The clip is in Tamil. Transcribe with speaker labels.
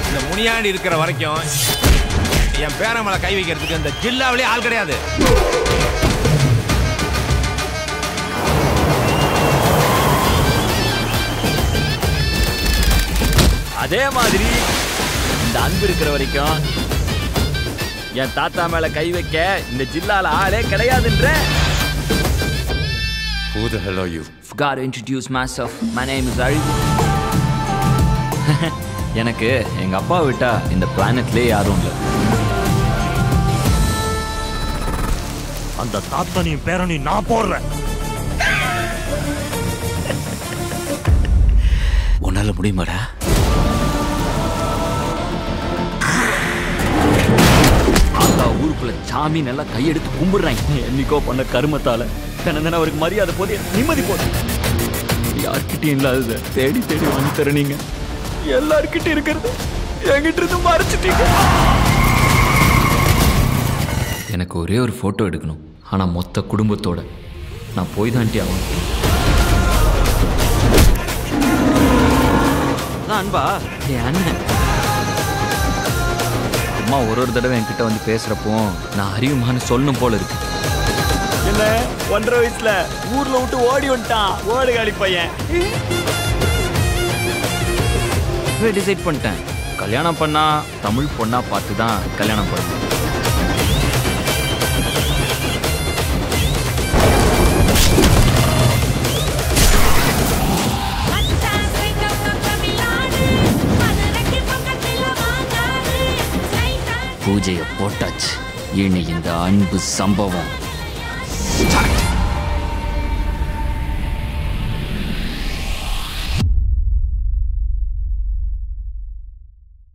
Speaker 1: இந்த முனியாண்டி இருக்கிற வரைக்கும் என் பேரன் மேல கை வைக்கிறதுக்கு இந்த ஜில்லாவிலே ஆள் கிடையாது
Speaker 2: அதே மாதிரி இந்த அன்பு இருக்கிற வரைக்கும் என் தாத்தா மேல கை வைக்க இந்த ஜில்லால ஆளே கிடையாதுன்ற
Speaker 1: Who the hell are you?
Speaker 2: Forgot to introduce myself. My name is Arivu. எனக்கு எங்க அப்பா விட்டா இந்த பிளானட்லயே யாரும் இல்லை
Speaker 3: அந்த தாத்தனையும் பேரனையும் நான் போடுறேன்
Speaker 2: உன்னால முடியுமாடா ஆத்தா ஊருக்குள்ள சாமி நல்லா கையெடுத்து கும்பிடுறாங்க என்னைக்கோ பண்ண கருமத்தால தினம் அவருக்கு மரியாதை போது நிம்மதி போதும் யார்கிட்டயும் இல்லாதத தேடி தேடி வாங்கி தர நீங்க எல்லார்கிட்ட இருக்கிறது என்கிட்ட இருந்து மறைச்சிட்டீங்க எனக்கு ஒரே ஒரு போட்டோ எடுக்கணும் ஆனா மொத்த குடும்பத்தோட நான் போய் தான்ட்டி ஆகணும் அதான் அன்பா என் அண்ணன் அம்மா ஒரு ஒரு தடவை என்கிட்ட வந்து பேசுறப்போ நான் அறிவுமான்னு சொல்லணும் போல இருக்கு என்ன ஒன்றரை வயசுல ஊர்ல விட்டு ஓடி வந்துட்டான் ஓடுகாலி பையன் டிசைட் பண்ணிட்டேன் கல்யாணம் பண்ணா தமிழ் பொண்ணா பார்த்து தான் கல்யாணம் பண்ணணும் பூஜையை போட்டாச்சு இனி இந்த அன்பு சம்பவம்